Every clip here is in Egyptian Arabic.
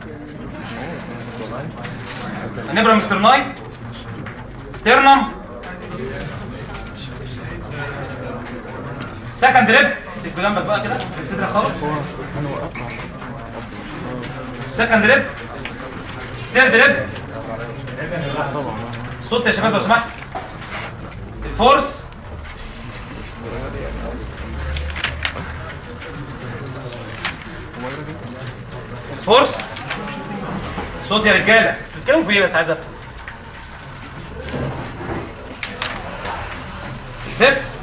هنبرم سترناي ستيرنم سكند ريب تكفي جنبك بقى كده في صدرك خالص سكند ريب ثيرد ريب صوت يا شباب لو سمحت الفورس الفورس صوت يا رجاله بتتكلموا في ايه بس عايز افهم الفيفس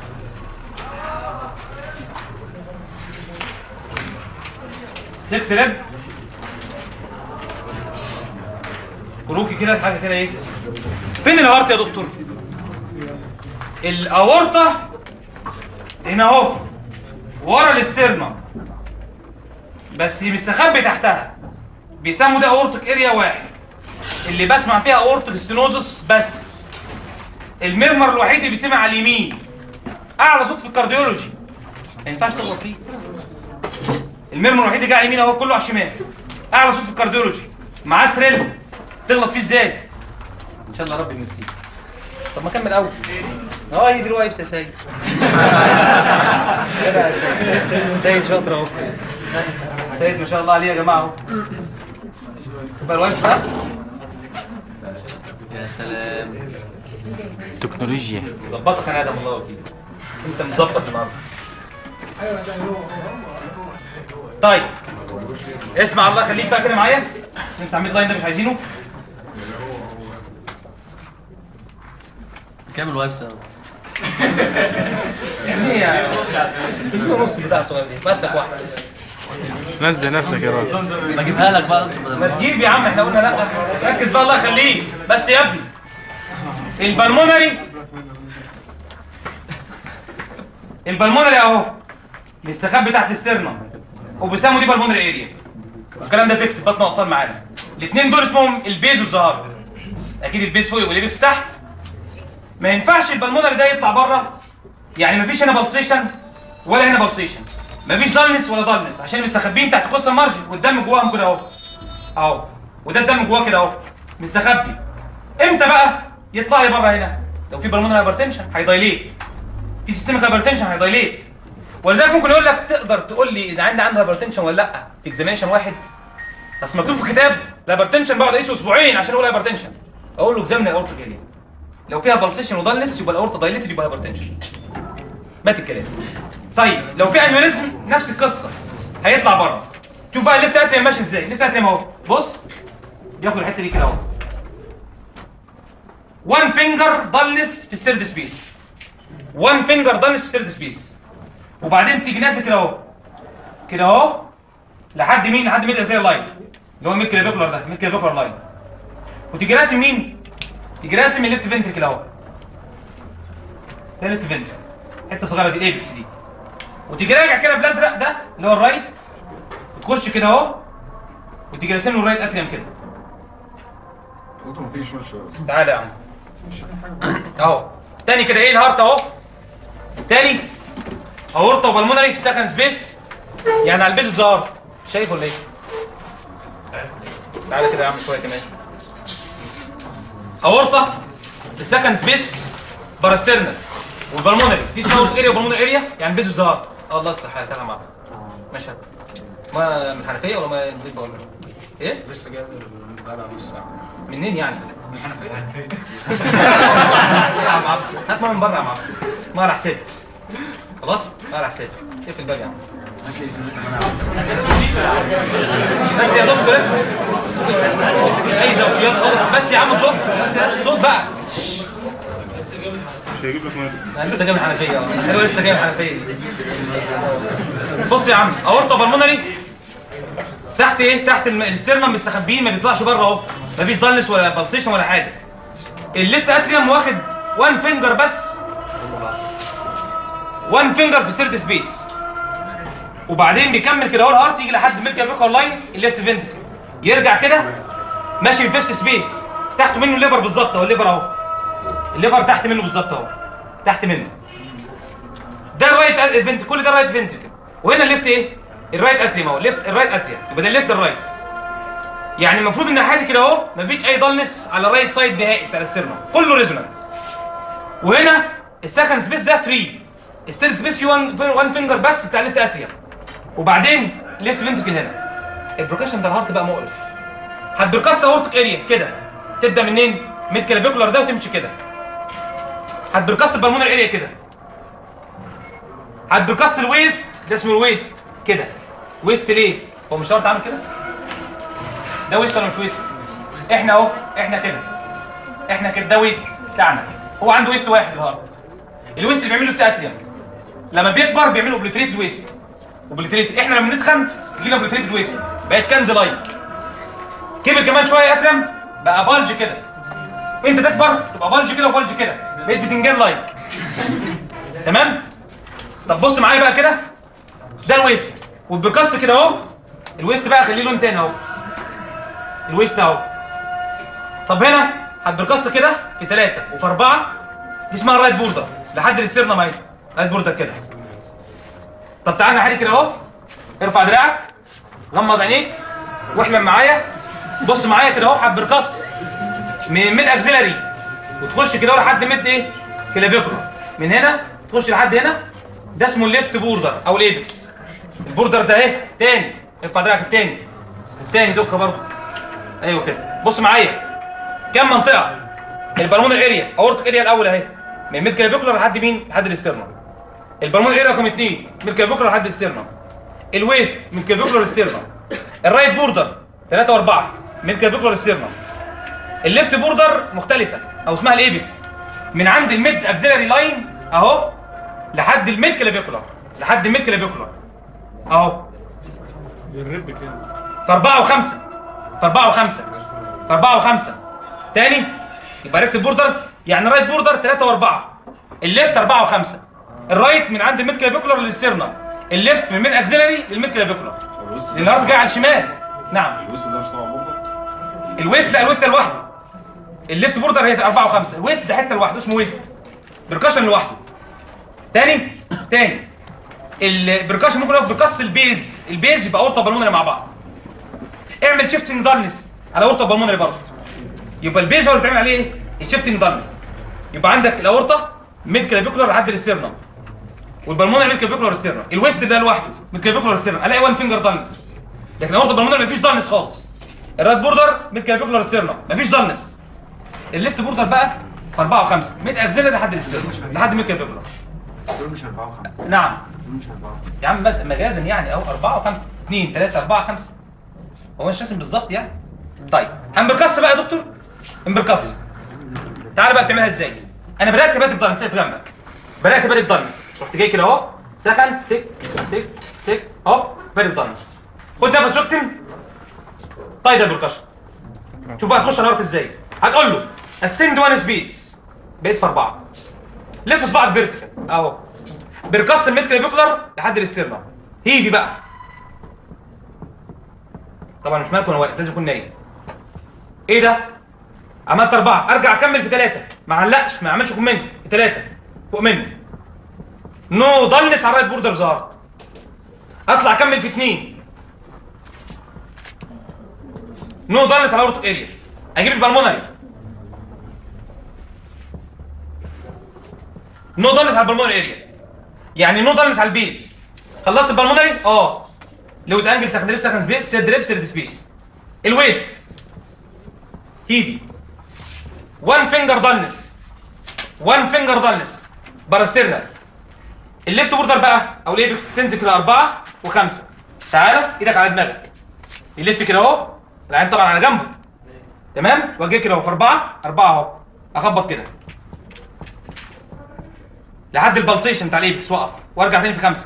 سكس ريب كروكي كده حاجه كده ايه فين الهارت يا دكتور الاورطه هنا اهو ورا الاسترنم بس مستخبي تحتها بيسموا ده اورتك اريا واحد اللي بسمع فيها اورتك ستينوزس بس المرمر الوحيد اللي بيسمع على اليمين اعلى صوت في الكارديولوجي ما ينفعش تغلط فيه المرمر الوحيد اللي جاي على اليمين اهو كله على الشمال اعلى صوت في الكارديولوجي معاه سريل تغلط فيه ازاي ان شاء الله ربي يمسيك طب ما كمل اول اه هي دلوقتي يا سيد كده يا سيد سيد شاطر اهو سيد ما شاء الله عليه يا جماعه اهو يبقى الوايف بقى يا سلام تكنولوجيا ظبطك انا ادم الله وكيل انت مظبط النهارده طيب اسمع الله خليك بقى كده معايا نمسح ميد لاين ده مش عايزينه كام الوايب سوا ايه يا نص بتاع صغير دي بات لك واحده نزل نفسك يا راجل بجيبها لك بقى انتوا بدل ما ما تجيب يا عم احنا قلنا لا ركز بقى الله يخليك بس يا ابني البلمونري البلمونري اهو مستخبي تحت السترنم وبيسموا دي بالمونري اريا والكلام ده فيكس بطن ابطال معانا الاثنين دول اسمهم البيز والظهر اكيد البيز فوق والليبكس تحت ما ينفعش البلمونري ده يطلع بره يعني مفيش هنا بلسيشن ولا هنا بلسيشن مفيش دالنس ولا دالنس عشان مستخبين تحت قوس المارجن والدم جواهم كده اهو اهو وده الدم جواه كده اهو مستخبي امتى بقى يطلع لي بره هنا لو في بالمونري هايبرتنشن هيدايليت في سيستمك هايبرتنشن هيدايليت ولذلك ممكن يقول لك تقدر تقول لي اذا عندي عنده هايبرتنشن ولا لا في اكزامينشن واحد بس مكتوب في كتاب الهايبرتنشن بقعد اقيسه اسبوعين عشان اقول هايبرتنشن اقول له اكزامن الاورتيك اريا لو فيها بالسيشن ودالنس يبقى الاورتا دايليتد يبقى هايبرتنشن مات الكلام طيب لو في انيوريزم نفس القصه هيطلع بره شوف بقى الليفت اتريم ماشي ازاي الليفت اتريم اهو بص بياخد الحته دي كده اهو وان فينجر ضلس في الثيرد سبيس وان فينجر ضلس في الثيرد سبيس وبعدين تيجي نازل كده اهو كده اهو لحد مين لحد مين زي اللاين اللي هو ميد كليفيكولار ده ميد كليفيكولار لاين وتيجي راسم مين تيجي راسم الليفت فنتر كده اهو ده الليفت فنتر الحته الصغيره دي الايبكس دي وتيجي راجع كده بالازرق ده اللي هو الرايت وتخش كده اهو وتيجي راسم له الرايت اتريم كده تعالى يا عم اهو تاني كده ايه الهارت اهو تاني اورطه وبلمونري في سكند سبيس يعني على البيز ظهر شايف ولا ايه؟ تعالى كده يا عم شويه كمان اورطه في سكند سبيس باراسترنال والبلمونري دي اسمها اورتيك اريا وبلمونري اريا يعني البيز ظهر الله يصلح حالك تعالى معاك ماشي هات. ما من الحنفيه ولا ما نضيف ولا ايه؟ لسه جاي بقى نص ساعه منين يعني؟ من الحنفيه يا عم عبد هات ما من بره يا عم عبد ما على حسابي خلاص ما على حسابي اقفل الباب يا عم بس يا دكتور مفيش اي ذوقيات خالص بس يا عم الدكتور بس هات الصوت بقى مش هيجيب لك ميه انا لسه جاي من الحنفيه اه انا لسه جاي من الحنفيه بص يا عم اورطه بالمونري تحت ايه تحت الم- الاسترنم مستخبيين ما بيطلعش بره اهو مفيش ضلس ولا بالسيشن ولا حاجه الليفت اتريوم واخد وان فينجر بس وان فينجر في ستيرد سبيس وبعدين بيكمل كده اهو الهارت يجي لحد ميديال بيكر لاين الليفت فينتر يرجع كده ماشي في فيفث سبيس تحت منه الليفر بالظبط اهو الليفر اهو الليفر تحت منه بالظبط اهو تحت منه ده الرايت فينتر كل ده الرايت فينتر كده وهنا الليفت ايه الرايت اتريم اهو الليفت الرايت اتريم يبقى ده الليفت الرايت يعني المفروض ان حالي كده اهو مفيش اي ضلنس على الرايت سايد نهائي بتاع الاسترنم كله ريزونانس وهنا السكند سبيس ده فري ستيل سبيس فيه وان وان فينجر بس بتاع الليفت اتريا وبعدين ليفت فنتركل هنا البروكشن ده الهارت بقى مقرف هتبركس اورتك اريا كده تبدا منين؟ ميد كلافيكولار ده وتمشي كده هتبركس البلمونر اريا كده هتبركس الويست ده اسمه الويست كده ويست ليه؟ هو مش شرط عامل كده؟ ده ويست ولا مش ويست؟ احنا اهو احنا كده احنا كده ده ويست بتاعنا هو عنده ويست واحد الهارت الويست اللي بيعمله في اتريوم لما بيكبر بيعملوا اوبليتريت الويست اوبليتريت احنا لما ندخن يجينا اوبليتريت الويست بقت كنز لايك كبر كمان شويه اتريوم بقى بالج كده انت تكبر تبقى بالج كده وبالج كده بقيت بتنجان لايك تمام طب بص معايا بقى كده ده الويست والبقص كده اهو الويست بقى خليه لون تاني اهو الويست اهو طب هنا هتبرقص كده في ثلاثة وفي أربعة دي اسمها الرايت بوردر لحد الاسترنم اهي رايت بوردر كده طب تعالى ناحية كده اهو ارفع دراعك غمض عينيك واحلم معايا بص معايا كده اهو هتبرقص من ميد اكسلري وتخش كده لحد ميد ايه كلافيكولار من هنا تخش لحد هنا ده اسمه الليفت بوردر او الايبكس البوردر ده اهي تاني ارفع دراعك التاني التاني دوكه برضه ايوه كده بص معايا كام منطقه البالمون اريا اورتك اريا الاول اهي من ميد كلافيكولار لحد مين لحد الاسترنم البالمون اريا رقم 2 من كلافيكولار لحد الاسترنم الويست من كلافيكولار للاسترنم الرايت بوردر 3 و4 من كلافيكولار للاسترنم الليفت بوردر مختلفه او اسمها الايبكس من عند الميد اكسلري لاين اهو لحد الميد كلافيكولار لحد الميد كلافيكولار اهو الرب كده في أربعة وخمسة في أربعة وخمسة في أربعة وخمسة تاني يبقى عرفت البوردرز يعني الرايت بوردر ثلاثة وأربعة الليفت أربعة وخمسة الرايت من عند الميد كلافيكولار للاسترنم الليفت من الميد اكسلري للميد كلافيكولار لأن الهارت جاي على الشمال نعم الويست ده مش طبعا برضه الويست لا الويست ده لوحده الليفت بوردر هي أربعة وخمسة الويست ده حتة لوحده اسمه ويست بركشن لوحده تاني تاني البركشن ممكن يقف بقص البيز البيز يبقى اورطه بالمونري مع بعض اعمل شيفتنج دارنس على اورطه بالمونري برضه يبقى البيز هو اللي بتعمل عليه ايه الشيفتنج دارنس يبقى عندك الاورطه ميد كلافيكولار لحد الاسترنم والبالمونري ميد كلافيكولار استرنم الويست ده لوحده ميد كلافيكولار استرنم الاقي وان فينجر دارنس لكن الاورطه بالمونري مفيش دارنس خالص الرايت بوردر ميد كلافيكولار استرنم مفيش دارنس الليفت بوردر بقى في 4 و5 ميد اكزيلري لحد الاسترنم لحد ميد كلافيكولار دول مش أربعة وخمسة نعم دول مش أربعة يا عم بس مجازا يعني اهو 4 و5 2 3 4 5 هو مش راسم بالظبط يعني طيب امبركاس بقى يا دكتور امبركاس تعالى بقى بتعملها ازاي انا بدات بادئ دارنس شايف جنبك بدات بادئ دارنس رحت جاي كده اهو سكند تك تك تك هوب بادئ دارنس خد نفس واكتم طيب ده البركشن شوف بقى تخش على الارت ازاي هتقول له السند وان سبيس بقيت في اربعه لف صباعك فيرتيكال اهو بركاس الميد كلافيكولار لحد الاسترنم هيفي بقى طبعا مش مالك وانا واقف لازم اكون نايم ايه ده عملت اربعه ارجع اكمل في ثلاثه ما علقش ما اعملش كومنت في ثلاثه فوق منه نو ضلس على الرايت بوردر ظهرت اطلع اكمل في اثنين نو ضلس على اورتو اريا اجيب البلمونري نو ضلس على البلمونري اريا يعني نو ضلس على البيس خلصت البلمونري اه لوز انجل سكندري سكند سبيس سيرد ريب سيرد سبيس الويست هيفي وان فينجر ضلس وان فينجر ضلس باراستيرنال الليفت بوردر بقى او الايبكس تنزل كده اربعه وخمسه تعالى ايدك على دماغك يلف كده اهو العين طبعا على جنبه تمام واجي كده اهو في اربعه اربعه اهو اخبط كده لحد البلسيشن بتاع الايبكس وقف وارجع تاني في خمسه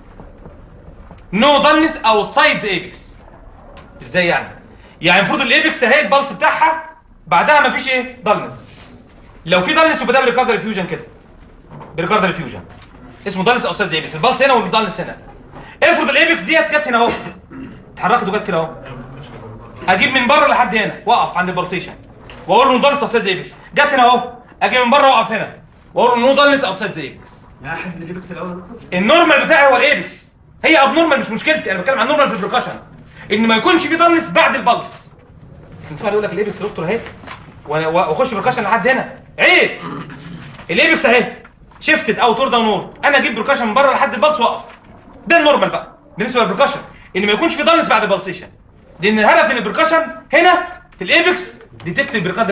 نو ضلنس اوتسايد ذا ايبكس ازاي يعني؟ يعني المفروض الايبكس اهي البلس بتاعها بعدها مفيش ايه؟ ضلنس لو في ضلنس يبقى ده بريكاردر فيوجن كده بريكاردر فيوجن اسمه ضلنس اوتسايد ذا ايبكس البلس هنا والضلنس هنا افرض الايبكس ديت جت هنا اهو اتحركت وجت كده اهو اجيب من بره لحد هنا واقف عند البلسيشن واقول له ضلنس اوتسايد ذا ايبكس جت هنا اهو اجي من بره واقف هنا واقول له نو ضلنس اوتسايد ذا ايبكس لا حد الليبكس الأول يا دكتور النورمال بتاعي هو الايبكس هي اب نورمال مش مشكلتي انا بتكلم عن نورمال في البركشن ان ما يكونش في ضلس بعد البلس كان في واحد يقول لك الايبكس يا دكتور اهي وانا واخش بركشن لحد هنا عيب الايبكس اهي شيفتد اوت اور داون اور انا اجيب بركشن من بره لحد البلس واقف ده النورمال بقى بالنسبه للبركشن ان ما يكونش في دارنس بعد البلسيشن لان الهدف من البركشن هنا في الايبكس ديتكت البركاد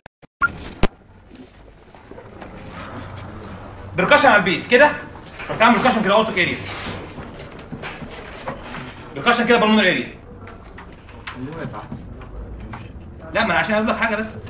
بركشن على البيس كده رحت عامل بركشن كده اوتوك اريا بركشن كده بالمونر اريا لا ما انا عشان اقول لك حاجه بس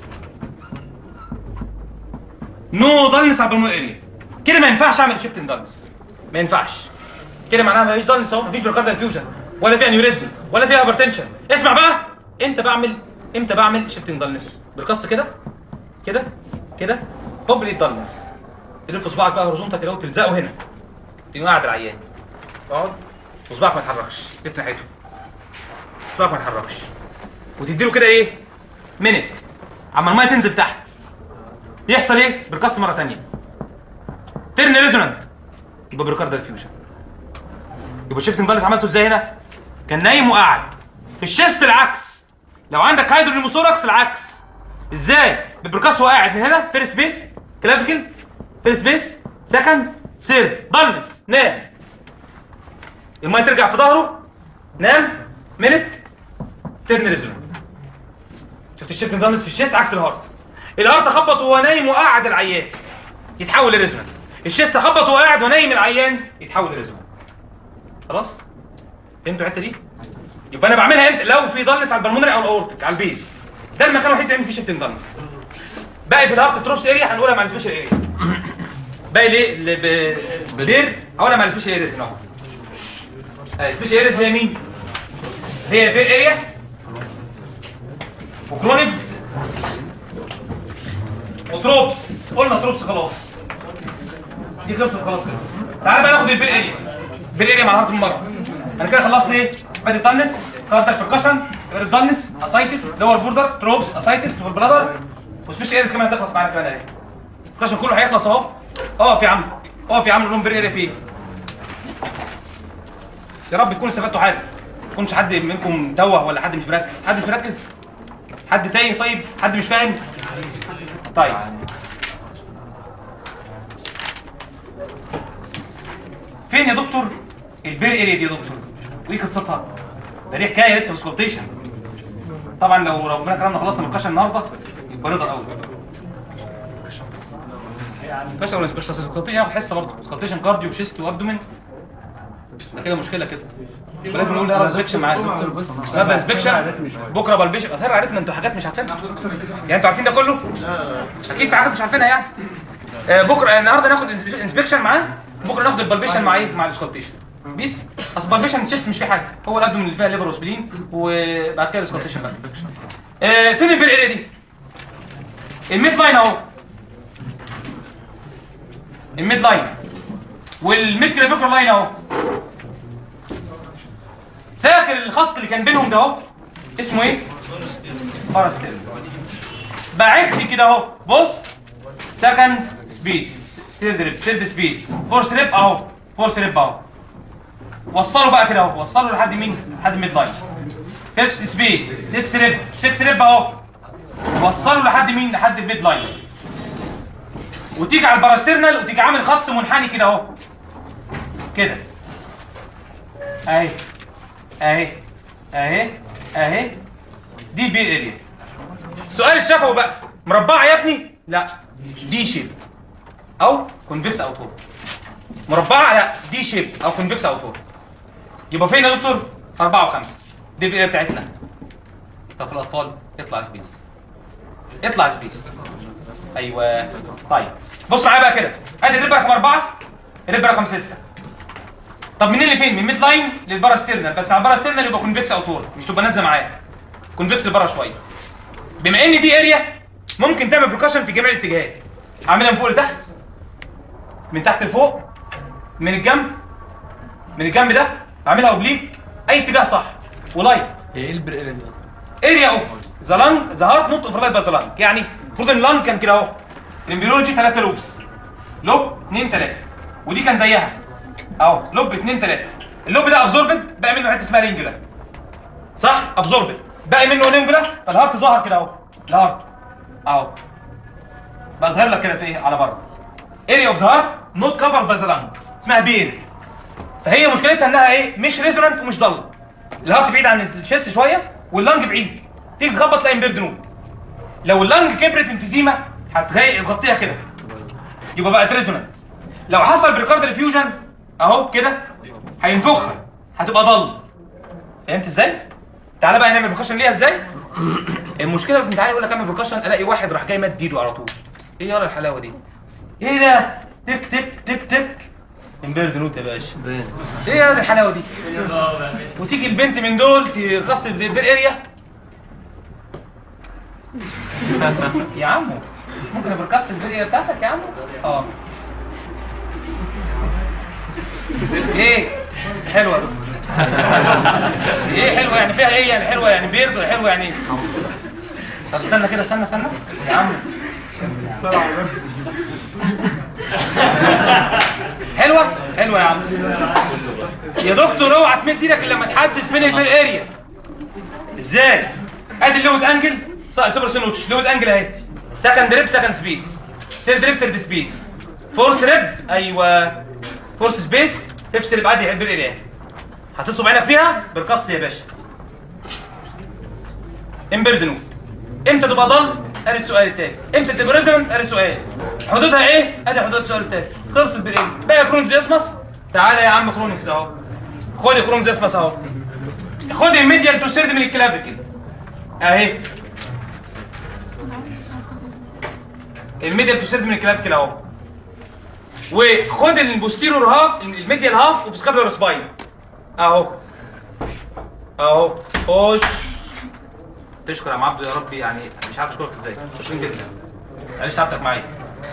نو دالنس على البلمونر اريا كده ما ينفعش اعمل شيفت دالنس ما ينفعش كده معناها ما فيش دالنس اهو ما فيش بركاردال فيوجن ولا فيها نيوريزم ولا فيها هايبرتنشن اسمع بقى امتى بعمل امتى بعمل شيفت دالنس بالقص كده كده كده هوب ليه دالنس تلف صباعك بقى هورزونتال كده وتلزقه هنا تقوم قاعد العيان اقعد وصباعك ما يتحركش لف ناحيته صباعك ما يتحركش وتديله كده ايه منت اما الميه تنزل تحت يحصل ايه بركاست مره ثانيه ترن ريزونانت يبقى بريكاردال فيوجن يبقى شفت مدلس عملته ازاي هنا كان نايم وقعد في الشيست العكس لو عندك هايدرونيموثوركس العكس ازاي بالبركاس هو قاعد من هنا فيرست بيس كلافيكل فيرست بيس سكند سيرد ضلس نام الميه ترجع في ظهره نام منت ترن ريزونانت شفت الشيفت ضلس في الشيست عكس الهارت الهارت خبط وهو نايم وقعد العيان يتحول لريزونانت الشيست خبط وهو قاعد ونايم العيان يتحول لريزونانت خلاص فهمتوا الحته دي يبقى انا بعملها امتى لو في ضلس على البلمونري او الاورتيك على البيز ده المكان الوحيد اللي بيعمل فيه شيفتنج ضلس باقي في الهارت تروبس اريا هنقولها مع السبيشال ارياز باقي ليه اللي ب... بير هقولها مع السبيشال ارياز نوع السبيشال ارياز هي مين هي بير اريا وكرونكس وتروبس قلنا تروبس خلاص دي خلصت خلاص كده تعال بقى ناخد البير اريا البير اريا مع الهارت المره انا كده خلصت ايه ادي الدنس خلصت بركشن الدنس اسايتس لور بوردر تروبس اسايتس والبلادر وسبيشال ارياز كمان هتخلص معانا كمان اهي البركشن كله هيخلص اهو اقف يا عم اقف يا عم نقول لهم بير اريا فين بس يا رب تكونوا استفدتوا حاجه ما يكونش حد منكم توه ولا حد مش مركز حد مش مركز حد تايه طيب حد مش فاهم طيب فين يا دكتور البير اريا دي يا دكتور وايه قصتها ده ليه حكايه لسه سكولتيشن طبعا لو ربنا كرمنا خلصنا من القشه النهارده يبقى رضا قوي قشه ولا مش سكولتيشن هاخد حصه برضه سكولتيشن كارديو وشيست وابدومين ده كده مشكله كده يبقى لازم نقول لها انسبكشن معانا نبدا انسبكشن بكره بالبيشن اصل عرفنا انتوا حاجات مش عارفينها يعني انتوا عارفين ده كله اكيد في حاجات مش عارفينها يعني آه، بكره النهارده ناخد انسبكشن معاه بكره ناخد البالبيشن مع ايه مع الاسكالتيشن بيس اصل البالبيشن تشيست مش فيه حاجه هو الابدومين اللي فيها ليفر وسبلين وبعد كده الاسكالتيشن بقى آه، فين البير اريا دي الميد لاين اهو الميد لاين والميد كريفيكر لاين اهو فاكر الخط اللي كان بينهم ده اهو اسمه ايه فارستيل بعد كده اهو بص سكند سبيس سيرد ريب سيرد سبيس فورس ريب اهو فورس ريب اهو وصلوا بقى كده اهو وصلوا لحد مين لحد ميد لاين فيفث سبيس 6 ريب 6 ريب اهو وصلوا لحد مين لحد الميد لاين وتيجي على الباراسترنال وتيجي عامل خط منحني كده اهو كده اهي اهي اهي اهي دي بي اريا السؤال الشفوي بقى مربعه يا ابني لا دي شيب او كونفكس اوتور مربعه لا دي شيب او كونفكس اوتور يبقى فين يا دكتور أربعة وخمسة دي البي اريا بتاعتنا طب في الاطفال اطلع سبيس اطلع سبيس ايوه طيب بص معايا بقى كده ادي الريب رقم أربعة الريب رقم ستة طب منين اللي فين؟ من ميد لاين للباراسترنال بس على الباراسترنال يبقى كونفكس اوتور مش تبقى نازله معايا كونفكس لبره شويه بما ان دي اريا ممكن تعمل بروكشن في جميع الاتجاهات اعملها من فوق لتحت من تحت لفوق من الجنب من الجنب ده اعملها اوبليك اي اتجاه صح ولايت ايه البر اريا دي اريا اوف ذا لانج ذا هارت نوت اوفرلايد باي ذا لانج يعني المفروض ان اللانج كان كده اهو الامبريولوجي ثلاثه لوبس لوب اثنين ثلاثه ودي كان زيها اهو لوب اثنين ثلاثه اللوب ده ابزوربد بقى منه حته اسمها رينجولا صح ابزوربد باقي منه اونيمجلا فالهارت ظهر كده اهو الهارت اهو بقى ظاهر لك كده في ايه على بره اريا اوف ظهر نوت كفر باي ذا لانج اسمها بير فهي مشكلتها انها ايه مش ريزونانت ومش ضل الهارت بعيد عن الشيست شويه واللنج بعيد تيجي تخبط تلاقي امبيرد نود لو اللنج كبرت انفيزيما هتغير تغطيها كده يبقى بقت ريزونانت لو حصل بريكارد ريفيوجن اهو كده هينفخها هتبقى ضل فهمت ازاي؟ تعالى بقى نعمل بركشن ليها ازاي؟ المشكله في الامتحان يقول لك اعمل بركشن الاقي واحد راح جاي مد ايده على طول ايه يا الحلاوه دي؟ ايه ده؟ تك تك تك تك امبيرد نوت يا باشا بينز ايه يا دي الحلاوه دي؟ وتيجي البنت من دول تقص البير اريا يا عمو ممكن ابقى البير اريا بتاعتك يا عمو؟ اه ايه؟ حلوه يا دكتور ايه حلوه يعني فيها ايه يعني حلوه يعني بيرد ولا حلوه يعني ايه؟ طب استنى كده استنى استنى يا عم حلوه حلوه يا عم يا دكتور اوعى تمد ايدك الا لما تحدد فين البير اريا ازاي ادي اللوز انجل سوبر سونوتش لوز انجل اهي سكند ريب سكند سبيس ثيرد ريب ثيرد سبيس فورث ريب ايوه فورث سبيس فيفث ريب ادي البير اريا هتصب عينك فيها بالقص يا باشا امبيرد نوت امتى تبقى ضل ادي السؤال التاني امتى تبقى ريزونانت ادي السؤال حدودها ايه ادي حدود السؤال التاني خلص البير اريا بقى كرونز اسمس تعالى يا عم كرونكس اهو خد كرونز اسمس اهو خد الميديال توسيرد من الكلافيكل اهي الميديال توسيرد من الكلافيكل اهو وخد البوستيرور هاف الميديال هاف اوف سكابلر سباين اهو اهو خش تشكر يا عم عبده يا ربي يعني مش عارف اشكرك ازاي شكرا جدا معلش تعبتك معايا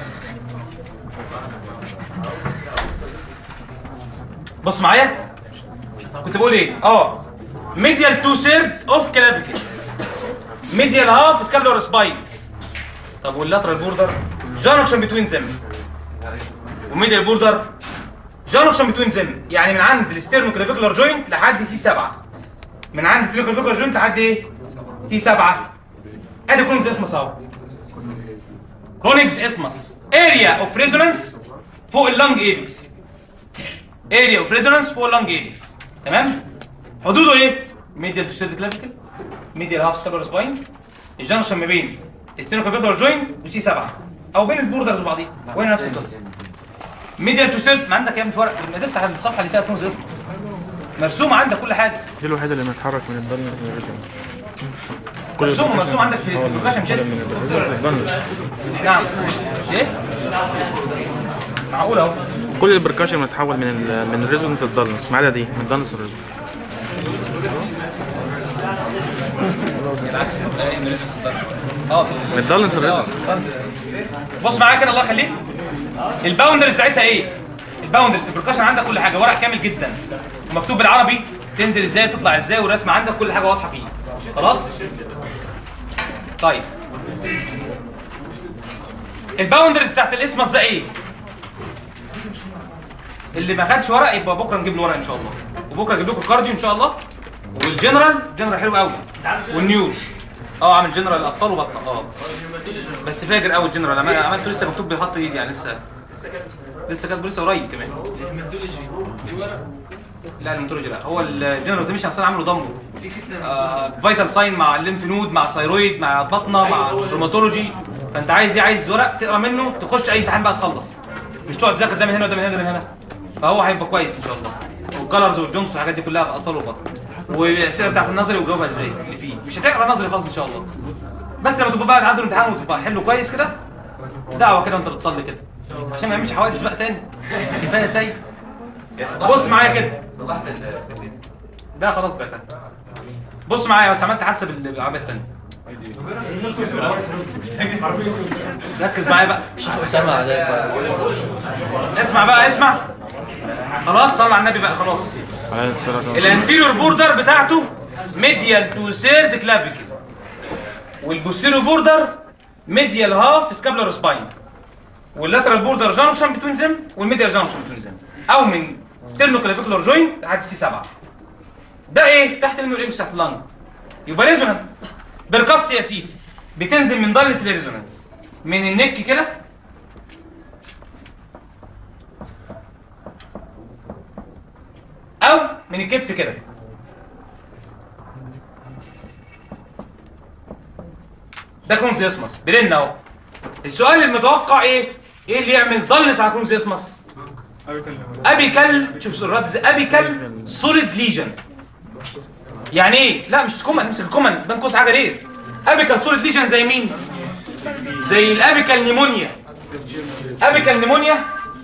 بص معايا كنت بقول ايه اه ميديال تو سيرد اوف كلافيكل ميديال هاف سكابلر سباين طب واللاترال بوردر جانكشن بتوين زم وميديال بوردر جانكشن بتوين زم يعني من عند الستيرنو كلافيكولار جوينت لحد سي 7 من عند الستيرنو كلافيكولار جوينت لحد ايه سي 7 ادي كرونكس اسمس اهو كرونكس اسمس اريا اوف ريزونانس فوق اللنج ايبكس اريا اوف ريزونانس فوق اللنج ايبكس تمام حدوده ايه ميديال تو سيرد كلافيكل ميديال هاف سكابلر سباين الجانكشن ما بين الستيرنو كلافيكولار جوينت وسي 7 او بين البوردرز وبعضيها وهنا نفس القصه ميديال تو سيرد ما عندك يا ابني في ورق لما تفتح الصفحه اللي فيها كنوز اسمس مرسوم عندك كل حاجه دي الوحيده اللي بنتحرك من الدرنس للريجن مرسوم مرسوم عندك في البروكاشن تشيست نعم ايه معقول اهو كل البركاشن بتتحول من ال من الريزونت للدرنس ما عدا دي من الدرنس للريزونت بالعكس اه من الدرنس للريزونت بص معايا كده الله يخليك الباوندرز بتاعتها ايه الباوندرز البركاشن عندك كل حاجه ورق كامل جدا ومكتوب بالعربي تنزل ازاي تطلع ازاي والرسمه عندك كل حاجه واضحه فيه خلاص طيب الباوندرز بتاعت الاسمس ده ايه اللي ما خدش ورق يبقى بكره نجيب له ورق ان شاء الله وبكره اجيب لكم الكارديو ان شاء الله والجنرال جنرال حلو قوي والنيور اه عامل جنرال الاطفال وبطن اه بس فاجر قوي الجنرال عمل- عملته لسه مكتوب بخط ايدي يعني لسه لسه كاتبه لسه قريب كمان لا الميتولوجي لا هو الجنرال زيميشن اصلا عامله ضمه آه فيتال ساين مع الليمف نود مع ثايرويد مع بطنه مع روماتولوجي فانت عايز ايه عايز ورق تقرا منه تخش اي امتحان بقى تخلص مش تقعد تذاكر ده من هنا وده من هنا وده من هنا فهو هيبقى كويس ان شاء الله والكالرز والجونز والحاجات دي كلها في اطفال وبطن والاسئله بتاعت النظري وجاوبها ازاي اللي فيه مش هتقرا نظري خالص ان شاء الله بس لما تبقى بقى تعدل الامتحان وتبقى حلو كويس كده دعوه كده وانت بتصلي كده عشان ما يعملش حوادث بقى تاني كفايه سيء بص معايا كده ده خلاص بقى تاني. بص معايا بس عملت حادثه بال- بالعربيه التانيه ركز معايا بقى شوف اسامه عليك بقى اسمع بقى اسمع خلاص صلى على النبي بقى خلاص عليه الصلاه والسلام الانتيريور بوردر بتاعته ميديال تو سيرد كلافيكل والبوستيريور بوردر ميديال هاف سكابلر سباين واللاترال بوردر جانكشن بتوين زم والميديال جانكشن بتوين زم او من ستيرنو كلافيكولار جوينت لحد سي 7 ده ايه تحت منه الامس تحت اللنج يبقى ريزونانت بركاس يا سيدي بتنزل من دالنس لريزونانس من النك كده او من الكتف كده ده كونزيسمس برن اهو السؤال المتوقع ايه ايه اللي يعمل دالنس على كونزيسمس ابيكال شوف سرات ازاي ابيكال سوليد ليجن يعني ايه لا مش كومن امسك الكومن بين قوس حاجه رير ابيكال سوليد ليجن زي مين زي الابيكال نيمونيا ابيكال نيمونيا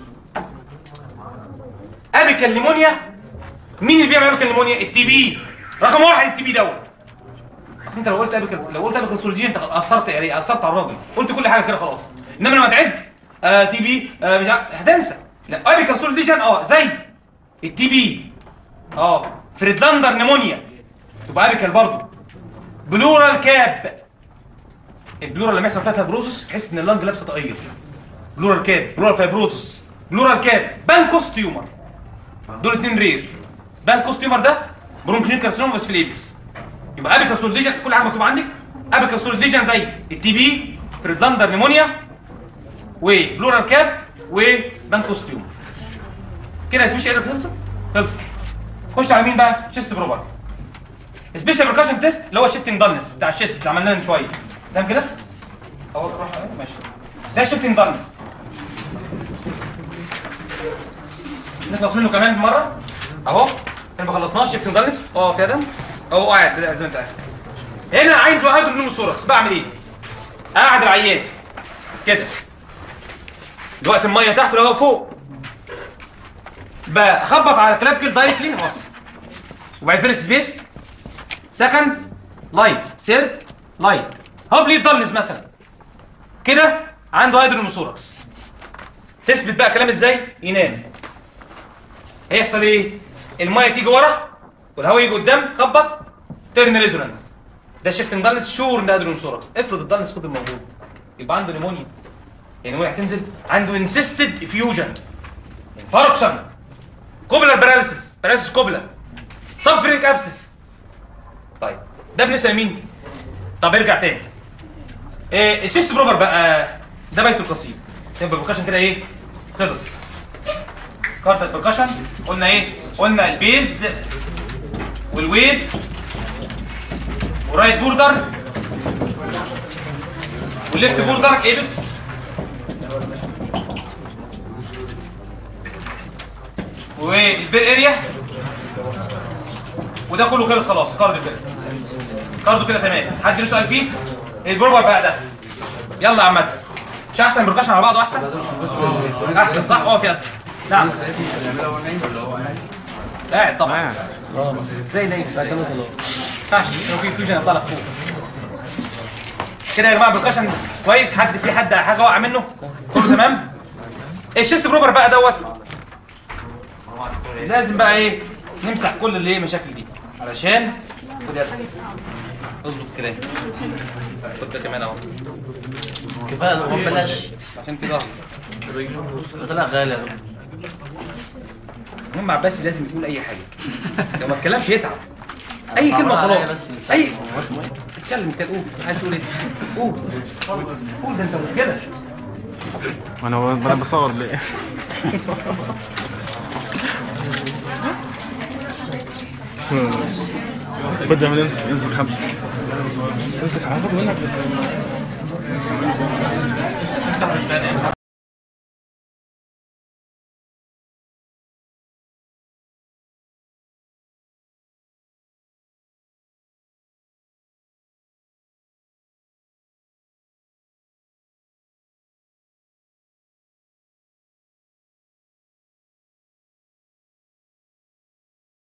ابيكال نيمونيا مين اللي بيعمل ابيكال نيمونيا التي بي رقم واحد التي بي دوت اصل انت لو قلت ابيكال لو قلت ابيكال سوليد انت اثرت يعني اثرت على الراجل قلت كل حاجه كده خلاص انما لما تعد آه تي بي آه مش عارف- هتنسى لا ابيكال سوليد اه زي التي بي اه فريدلاندر نيمونيا تبقى ابيكال برضه بلورال كاب البلورال لما يحصل فيها فايبروزس تحس ان اللنج لابسه تغير بلورال كاب بلورال فايبروزس بلورال كاب بانكوس تيومر دول اتنين رير بانكوس تيومر ده برونكوجين كارسينوم بس في الايبكس يبقى ابيكال سوليديجن كل حاجه مكتوبه عندك ابيكال سوليديجن زي التي بي فريدلاندر نيمونيا وبلورال كاب وبانكوس تيومر كده يا سبيشال ايرور خلصت خلصت خش على مين بقى شيست بروبر سبيشال بركاشن تيست اللي هو شيفتنج دالنس بتاع الشيست اللي عملناه من شويه تمام كده اهو روح أهو، ماشي ده شيفتنج دالنس نخلص منه كمان مره اهو احنا ما خلصناش شيفتنج دالنس اه كده اهو قاعد كده زي ما انت قاعد هنا عايز واحد من الثوركس بعمل ايه قاعد العيان كده دلوقتي الميه تحت ولا هو فوق بخبط على كلافكل دايركتلي مؤاخذه وبعد فيرست سبيس سكند لايت سيرد لايت هو بليد دالنس مثلا كده عنده هيدرونوسوركس تثبت بقى كلام ازاي ينام هيحصل ايه الميه تيجي ورا والهواء يجي قدام خبط ترن ريزونانت ده شيفتنج دالنس شور ان ده هيدرونوسوركس افرض الدالنس فضل موجود يبقى عنده نيمونيا النيمونيا هتنزل عنده انسيستد افيوجن انفاركشن كوبلر باراليسيس باراليسيس كوبلر سب فرينك ابسس طيب ده بالنسبه لمين طب ارجع تاني إيه السيست بروبر بقى ده بيت القصيد يبقى البركشن كده ايه خلص كارت البركشن قلنا ايه قلنا البيز والويست ورايت بوردر والليفت بوردر ايبكس والبير اريا وده كله خلص خلاص كاردو كده كاردو كده تمام حد له سؤال فيه البروبر بقى ده يلا يا عماد مش احسن بركشن على بعضه احسن احسن صح اقف يلا نعم قاعد طبعا ازاي نايم ازاي ما ينفعش لو في فيوجن يطلع لك فوق كده يا جماعه بركشن كويس حد في حد حاجه وقع منه كله تمام الشيست بروبر بقى دوت لازم بقى ايه نمسح كل اللي هي مشاكل دي علشان خد يلا اظبط الكلام طب ده كمان اهو كفايه ما بلاش عشان كده ده طلع غالي يا رب. المهم عباسي لازم يقول اي حاجه لو ما اتكلمش يتعب اي صعبان كلمه عليا خلاص بس اي هو اسمه ايه؟ اتكلم كده قول عايز تقول ايه قول قول ده انت مش كده وانا وانا بصور ليه بدأ من يمسك يمسك حبل يمسك هاخد منك